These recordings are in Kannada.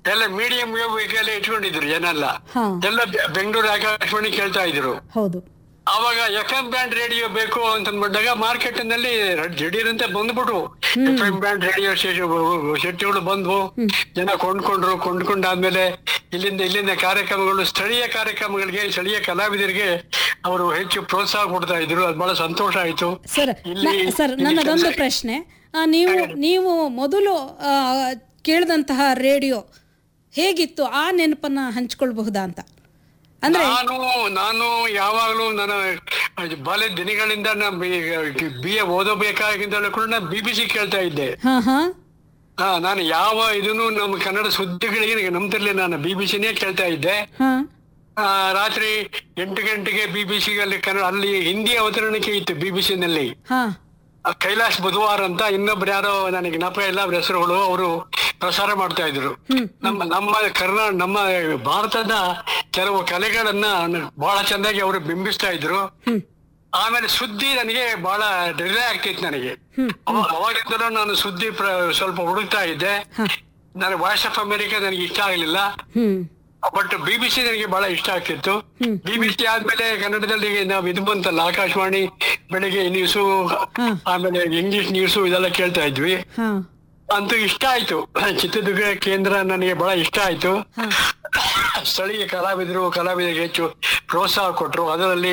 ಎಲ್ಲ ಮೀಡಿಯಂ ವೇವ್ ಎಲ್ಲ ಇಟ್ಕೊಂಡಿದ್ರು ಜನ ಎಲ್ಲ ಹಾ ಎಲ್ಲ ಬೆ- ಬೆಂಗಳೂರು ಆಕಾಶವಾಣಿ ಕೇಳ್ತಾ ಇದ್ರು ಹೌದು ಅವಾಗ ಎಫ್ ಎಂ ಬ್ಯಾಂಡ್ ರೇಡಿಯೋ ಬೇಕು ಅಂತ ಅಂದ್ಬಿಟ್ಟಾಗ ಮಾರ್ಕೆಟ್ ನಲ್ಲಿ ದಿಢೀರಂತೆ ಬಂದ್ಬಿಟ್ರು ಎಫ್ ಎಂ ಬ್ಯಾಂಡ್ ರೇಡಿಯೋ ಶೆಟ್ಟಿಗಳು ಬಂದ್ವು ಜನ ಕೊಂಡ್ಕೊಂಡ್ರು ಕೊಂಡ್ಕೊಂಡಾದ್ಮೇಲೆ ಇಲ್ಲಿಂದ ಇಲ್ಲಿಂದ ಕಾರ್ಯಕ್ರಮಗಳು ಸ್ಥಳೀಯ ಕಾರ್ಯಕ್ರಮಗಳಿಗೆ ಸ್ಥಳೀಯ ಕಲಾವಿದರಿಗೆ ಅವರು ಹೆಚ್ಚು ಪ್ರೋತ್ಸಾಹ ಕೊಡ್ತಾ ಇದ್ರು ಅದು ಬಹಳ ಸಂತೋಷ ಆಯ್ತು ಸರ್ ಇಲ್ಲಿ ನ- ಸರ್ ಇಲ್ಲಿ ನನ್ನದೊಂದು ಕೆಲ್ಸ- ಪ್ರಶ್ನೆ ಆ, ನೀವು ನೀವು ಮೊದಲು ಆ, ಕೇಳಿದಂತಹ ರೇಡಿಯೋ ಹೇಗಿತ್ತು ಆ ನೆನಪನ್ನ ಹಂಚ್ಕೊಳ್ಬಹುದಾ ಅಂತ ಅಂದ್ರೆ ನಾನು ನಾನು ಯಾವಾಗಲೂ ನನ್ನ ಬಾಲ್ಯ ದಿನಗಳಿಂದ ಬಿ ಎ ಓದಬೇಕಾಗಿಂದಲೂ ಕೂಡ ನಾನು ಬಿ ಬಿ ಸಿ ಕೇಳ್ತಾ ಇದ್ದೆ ಹಾ ಹಾ ಹಾ ನಾನು ಯಾವ ಇದನ್ನು ನಮ್ಮ ಕನ್ನಡ ಸುದ್ದಿಗಳಿಗೆ ನಂಬ್ತಿರ್ಲಿ ನಾನು ಬಿ ಬಿ ಸಿನೇ ಕೇಳ್ತಾ ಇದ್ದೆ ಹಾ ಆ, ರಾತ್ರಿ ಎಂಟು ಗಂಟೆಗೆ ಬಿ ಬಿ ಸಿಗಲ್ಲಿ ಕನ್ನಡ ಅಲ್ಲಿ ಹಿಂದಿ ಅವತರಣಿಕೆ ಇತ್ತು ಬಿ ಬಿ ಸಿನಲ್ಲಿ ಹಾ ಕೈಲಾಶ್ ಬುಧವಾರ ಅಂತ ಇನ್ನೊಬ್ರು ಯಾರೋ ನನಗೆ ಜ್ಞಾಪಕ ಇಲ್ಲ ಅವ್ರ ಹೆಸರುಗಳು ಅವರು ಪ್ರಸಾರ ಮಾಡ್ತಾ ಇದ್ರು ನಮ್ಮ ನಮ್ಮ ಕರ್ನಾಟಕ ನಮ್ಮ ಭಾರತದ ಕೆಲವು ಕಲೆಗಳನ್ನ ಬಹಳ ಚೆನ್ನಾಗಿ ಅವರು ಬಿಂಬಿಸ್ತಾ ಇದ್ರು ಆಮೇಲೆ ಸುದ್ದಿ ನನಗೆ ಬಹಳ ಡಿಲೇ ಆಗ್ತಿತ್ತು ನನಗೆ ಅವ- ಅವಾಗಿಂದಲೂ ನಾನು ಸುದ್ದಿ ಪ್ರ- ಸ್ವಲ್ಪ ಹುಡುಕ್ತಾ ಇದ್ದೆ ನನಗೆ ವಾಯ್ಸ್ ಆಫ್ ಅಮೆರಿಕ ನನಗೆ ಇಷ್ಟ ಆಗಲಿಲ್ಲ ಹ್ಮ್ ಬಟ್ ಬಿ ಬಿ ಸಿ ನನಗೆ ಬಹಳ ಇಷ್ಟ ಆಗ್ತಿತ್ತು ಬಿ ಬಿ ಸಿ ಆದ್ಮೇಲೆ ಕನ್ನಡದಲ್ಲಿ ನಾವು ಇದು ಬಂತಲ್ಲ ಆಕಾಶವಾಣಿ ಬೆಳಿಗ್ಗೆ ನ್ಯೂಸು ಆಮೇಲೆ ಇಂಗ್ಲಿಷ್ ನ್ಯೂಸು ಇದೆಲ್ಲ ಕೇಳ್ತಾ ಇದ್ವಿ ಹಾ ಅಂತೂ ಇಷ್ಟ ಆಯ್ತು ಚಿತ್ರದುರ್ಗ ಕೇಂದ್ರ ನನಗೆ ಬಹಳ ಇಷ್ಟ ಆಯ್ತು ಸ್ಥಳೀಯ ಕಲಾವಿದರು ಕಲಾವಿದರಿಗೆ ಹೆಚ್ಚು ಪ್ರೋತ್ಸಾಹ ಕೊಟ್ರು ಅದರಲ್ಲಿ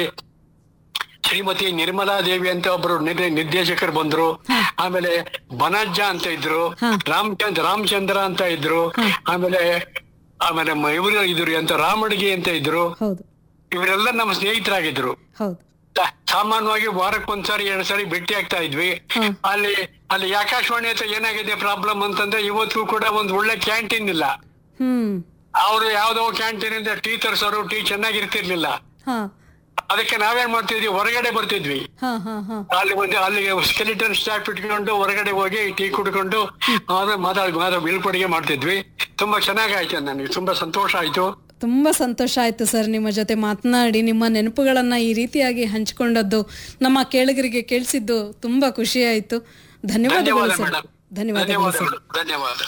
ಶ್ರೀಮತಿ ನಿರ್ಮಲಾ ದೇವಿ ಅಂತ ಒಬ್ರು ನಿರ್- ನಿರ್ದೇಶಕರು ಬಂದ್ರು ಆಮೇಲೆ ಬನಜ್ಜ ಅಂತ ಇದ್ರು ರಾಮಚಂದ್ರ ರಾಮಚಂದ್ರ ಅಂತ ಇದ್ರು ಆಮೇಲೆ ಆಮೇಲೆ ಮ- ಇವರು ಇದ್ರು ಅಂತ ರಾಮಡಿಗೆ ಅಂತ ಇದ್ರು ಹೌದು ಇವರೆಲ್ಲ ನಮ್ಮ ಸ್ನೇಹಿತರಾಗಿದ್ರು ಹೌದು ಸಾ- ಸಾಮಾನ್ಯವಾಗಿ ವಾರಕ್ಕೆ ಒಂದ್ಸಾರಿ ಎರಡ್ ಸಾರಿ ಭೇಟಿ ಆಗ್ತಾ ಇದ್ವಿ ಅಲ್ಲಿ ಅಲ್ಲಿ ಆಕಾಶವಾಣಿ ಹತ್ರ ಏನಾಗಿದೆ ಪ್ರಾಬ್ಲಮ್ ಅಂತಂದ್ರೆ ಇವತ್ತು ಕೂಡ ಒಂದು ಒಳ್ಳೆ ಕ್ಯಾಂಟೀನ್ ಇಲ್ಲ ಹ್ಮ್ ಅವರು ಯಾವ್ದೋ ಕ್ಯಾಂಟೀನ್ ಇಂದ ಟೀ ತರ್ಸೋರು ಟೀ ಚೆನ್ನಾಗಿರ್ತಿರ್ಲಿಲ್ಲ ಹಾ ಅದಕ್ಕೆ ನಾವೇನ್ ಮಾಡ್ತಿದ್ವಿ ಹೊರಗಡೆ ಬರ್ತಿದ್ವಿ ಹಾ ಹಾ ಹಾ ಅಲ್ಲಿ ಒಂದು ಅಲ್ಲಿಗೆ ಸ್ಕೆಲಿಟನ್ ಸ್ಟಾಫ್ ಇಟ್ಕೊಂಡು ಹೊರಗಡೆ ಹೋಗಿ ಟೀ ಕುಡ್ಕೊಂಡು ಆಮೇಲೆ ಮಾತಾಡ್ ಮಾತಾಡ್ ಬೀಳ್ಕೊಡುಗೆ ಮಾಡ್ತಿದ್ವಿ ತುಂಬಾ ಚೆನ್ನಾಗಾಯ್ತು ನನಗೆ ತುಂಬಾ ಸಂತೋಷ ಆಯ್ತು ತುಂಬ ಸಂತೋಷ ಆಯಿತು ಸರ್ ನಿಮ್ಮ ಜೊತೆ ಮಾತನಾಡಿ ನಿಮ್ಮ ನೆನಪುಗಳನ್ನು ಈ ರೀತಿಯಾಗಿ ಹಂಚಿಕೊಂಡದ್ದು ನಮ್ಮ ಕೇಳುಗರಿಗೆ ಕೇಳಿಸಿದ್ದು ತುಂಬ ಖುಷಿ ಆಯಿತು ಧನ್ಯವಾದಗಳು ಧನ್ಯವಾದ ಸರ್ ಮೇಡಮ್ ಧನ್ಯವಾದಗಳು ಸರ್ ಧನ್ಯವಾದಗಳು ಧನ್ಯವಾದ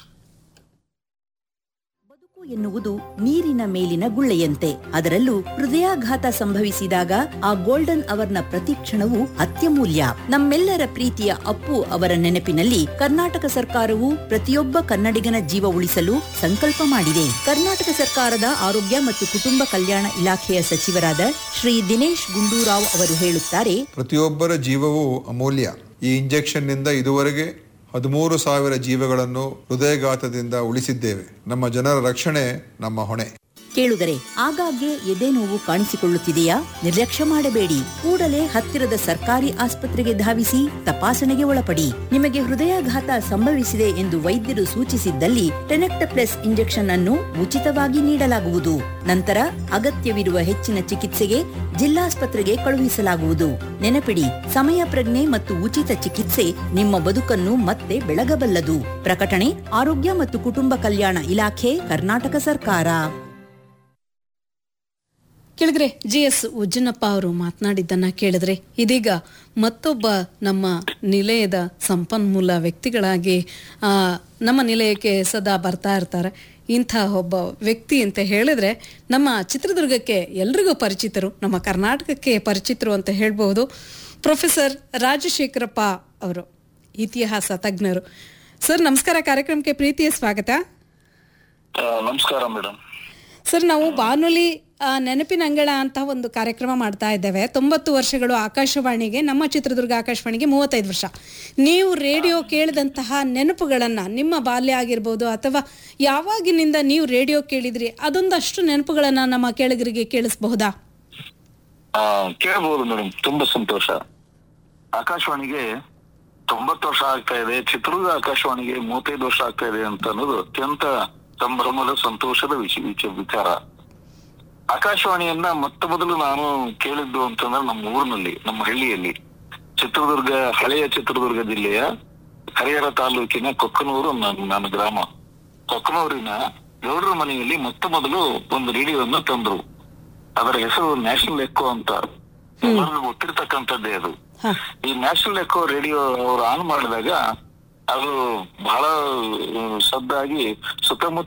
ಬದುಕು ಎನ್ನುವುದು ನೀರಿನ ಮೇಲಿನ ಗುಳ್ಳೆಯಂತೆ ಅದರಲ್ಲೂ ಹೃದಯಾಘಾತ ಸಂಭವಿಸಿದಾಗ ಆ ಗೋಲ್ಡನ್ ಅವರ್ನ ಪ್ರತಿಕ್ಷಣವು ಅತ್ಯಮೂಲ್ಯ ನಮ್ಮೆಲ್ಲರ ಪ್ರೀತಿಯ ಅಪ್ಪು ಅವರ ನೆನಪಿನಲ್ಲಿ ಕರ್ನಾಟಕ ಸರ್ಕಾರವು ಪ್ರತಿಯೊಬ್ಬ ಕನ್ನಡಿಗನ ಜೀವ ಉಳಿಸಲು ಸಂಕಲ್ಪ ಮಾಡಿದೆ ಕರ್ನಾಟಕ ಸರ್ಕಾರದ ಆರೋಗ್ಯ ಮತ್ತು ಕುಟುಂಬ ಕಲ್ಯಾಣ ಇಲಾಖೆಯ ಸಚಿವರಾದ ಶ್ರೀ ದಿನೇಶ್ ಗುಂಡೂರಾವ್ ಅವರು ಹೇಳುತ್ತಾರೆ ಪ್ರತಿಯೊಬ್ಬರ ಜೀವವೂ ಅಮೂಲ್ಯ ಈ ಇಂಜೆಕ್ಷನ್ನಿಂದ ಇದುವರೆಗೆ ಹದಿಮೂರು ಸಾವಿರ ಜೀವಗಳನ್ನು ಹೃದಯಘಾತದಿಂದ ಉಳಿಸಿದ್ದೇವೆ ನಮ್ಮ ಜನರ ರಕ್ಷಣೆ ನಮ್ಮ ಹೊಣೆ ಕೇಳುಗರೆ ಆಗಾಗ್ಗೆ ಎದೆ ನೋವು ಕಾಣಿಸಿಕೊಳ್ಳುತ್ತಿದೆಯಾ ನಿರ್ಲಕ್ಷ್ಯ ಮಾಡಬೇಡಿ ಕೂಡಲೇ ಹತ್ತಿರದ ಸರ್ಕಾರಿ ಆಸ್ಪತ್ರೆಗೆ ಧಾವಿಸಿ ತಪಾಸಣೆಗೆ ಒಳಪಡಿ ನಿಮಗೆ ಹೃದಯಾಘಾತ ಸಂಭವಿಸಿದೆ ಎಂದು ವೈದ್ಯರು ಸೂಚಿಸಿದ್ದಲ್ಲಿ ಟೆನೆಕ್ಟಪ್ಲೆಸ್ ಇಂಜೆಕ್ಷನ್ ಅನ್ನು ಉಚಿತವಾಗಿ ನೀಡಲಾಗುವುದು ನಂತರ ಅಗತ್ಯವಿರುವ ಹೆಚ್ಚಿನ ಚಿಕಿತ್ಸೆಗೆ ಜಿಲ್ಲಾಸ್ಪತ್ರೆಗೆ ಕಳುಹಿಸಲಾಗುವುದು ನೆನಪಿಡಿ ಸಮಯ ಪ್ರಜ್ಞೆ ಮತ್ತು ಉಚಿತ ಚಿಕಿತ್ಸೆ ನಿಮ್ಮ ಬದುಕನ್ನು ಮತ್ತೆ ಬೆಳಗಬಲ್ಲದು ಪ್ರಕಟಣೆ ಆರೋಗ್ಯ ಮತ್ತು ಕುಟುಂಬ ಕಲ್ಯಾಣ ಇಲಾಖೆ ಕರ್ನಾಟಕ ಸರ್ಕಾರ ಕೇಳಿದ್ರೆ ಜಿ ಎಸ್ ಉಜ್ಜನಪ್ಪ ಅವರು ಮಾತನಾಡಿದ್ದನ್ನ ಕೇಳಿದ್ರೆ ಇದೀಗ ಮತ್ತೊಬ್ಬ ನಮ್ಮ ನಿಲಯದ ಸಂಪನ್ಮೂಲ ವ್ಯಕ್ತಿಗಳಾಗಿ ಆ, ನಮ್ಮ ನಿಲಯಕ್ಕೆ ಸದಾ ಬರ್ತಾ ಇರ್ತಾರೆ ಇಂಥ ಒಬ್ಬ ವ್ಯಕ್ತಿ ಅಂತ ಹೇಳಿದ್ರೆ ನಮ್ಮ ಚಿತ್ರದುರ್ಗಕ್ಕೆ ಎಲ್ರಿಗೂ ಪರಿಚಿತರು ನಮ್ಮ ಕರ್ನಾಟಕಕ್ಕೆ ಪರಿಚಿತರು ಅಂತ ಹೇಳ್ಬಹುದು ಪ್ರೊಫೆಸರ್ ರಾಜಶೇಖರಪ್ಪ ಅವರು ಇತಿಹಾಸ ತಜ್ಞರು ಸರ್ ನಮಸ್ಕಾರ ಕಾರ್ಯಕ್ರಮಕ್ಕೆ ಪ್ರೀತಿಯ ಸ್ವಾಗತ ಆ, ನಮಸ್ಕಾರ ಮೇಡಮ್ ಸರ್ ನಾವು ಬಾನುಲಿ ಆ, ನೆನಪಿನ ಅಂಗಳ ಅಂತ ಒಂದು ಕಾರ್ಯಕ್ರಮ ಮಾಡ್ತಾ ಇದ್ದೇವೆ ತೊಂಬತ್ತು ವರ್ಷಗಳು ಆಕಾಶವಾಣಿಗೆ ನಮ್ಮ ಚಿತ್ರದುರ್ಗ ಆಕಾಶವಾಣಿಗೆ ಮೂವತ್ತೈದು ವರ್ಷ ನೀವು ರೇಡಿಯೋ ಕೇಳಿದಂತಹ ನೆನಪುಗಳನ್ನ ನಿಮ್ಮ ಬಾಲ್ಯ ಆಗಿರ್ಬೋದು ಅಥವಾ ಯಾವಾಗಿನಿಂದ ನೀವು ರೇಡಿಯೋ ಕೇಳಿದ್ರಿ ಅದೊಂದಷ್ಟು ನೆನಪುಗಳನ್ನ ನಮ್ಮ ಕೇಳಿಗರಿಗೆ ಕೇಳಿಸಬಹುದಾ ಆ, ಕೇಳ್ಬೋದು ಮೇಡಮ್ ತುಂಬಾ ಸಂತೋಷ ಆಕಾಶವಾಣಿಗೆ ತೊಂಬತ್ತು ವರ್ಷ ಆಗ್ತಾ ಇದೆ ಚಿತ್ರದುರ್ಗ ಆಕಾಶವಾಣಿಗೆ ಮೂವತ್ತೈದು ವರ್ಷ ಆಗ್ತಾ ಇದೆ ಅಂತ ಅನ್ನೋದು ಅತ್ಯಂತ ಸಂಭ್ರಮದ ಸಂತೋಷದ ವಿಷಯ ವಿಚ- ವಿಚಾರ ಆಕಾಶವಾಣಿಯನ್ನ ಮೊತ್ತ ಮೊದಲು ನಾನು ಕೇಳಿದ್ದು ಅಂತಂದ್ರೆ ನಮ್ಮ ಊರಿನಲ್ಲಿ ನಮ್ಮ ಹಳ್ಳಿಯಲ್ಲಿ ಚಿತ್ರದುರ್ಗ ಹಳೆಯ ಚಿತ್ರದುರ್ಗ ಜಿಲ್ಲೆಯ ಹರಿಹರ ತಾಲೂಕಿನ ಕೊಕ್ಕನೂರು ನನ್ನ ನನ್ನ ಗ್ರಾಮ ಕೊಕ್ಕನೂರಿನ ಗೌಡ್ರ ಮನೆಯಲ್ಲಿ ಮೊತ್ತ ಮೊದಲು ಒಂದು ರೇಡಿಯೋವನ್ನು ತಂದ್ರು ಅದರ ಹೆಸರು ನ್ಯಾಷನಲ್ ಎಕ್ಕೋ ಅಂತ ಎಲ್ಲರಿಗೂ ಗೊತ್ತಿರ್ತಕ್ಕಂಥದ್ದೇ ಅದು ಹ. ಈ ನ್ಯಾಷನಲ್ ಎಕ್ಕೋ ರೇಡಿಯೋ ಅವರು ಆನ್ ಮಾಡಿದಾಗ ಅದು ಬಹಳ ಆ, ಸದ್ದಾಗಿ ಸುತ್ತಮುತ್ತ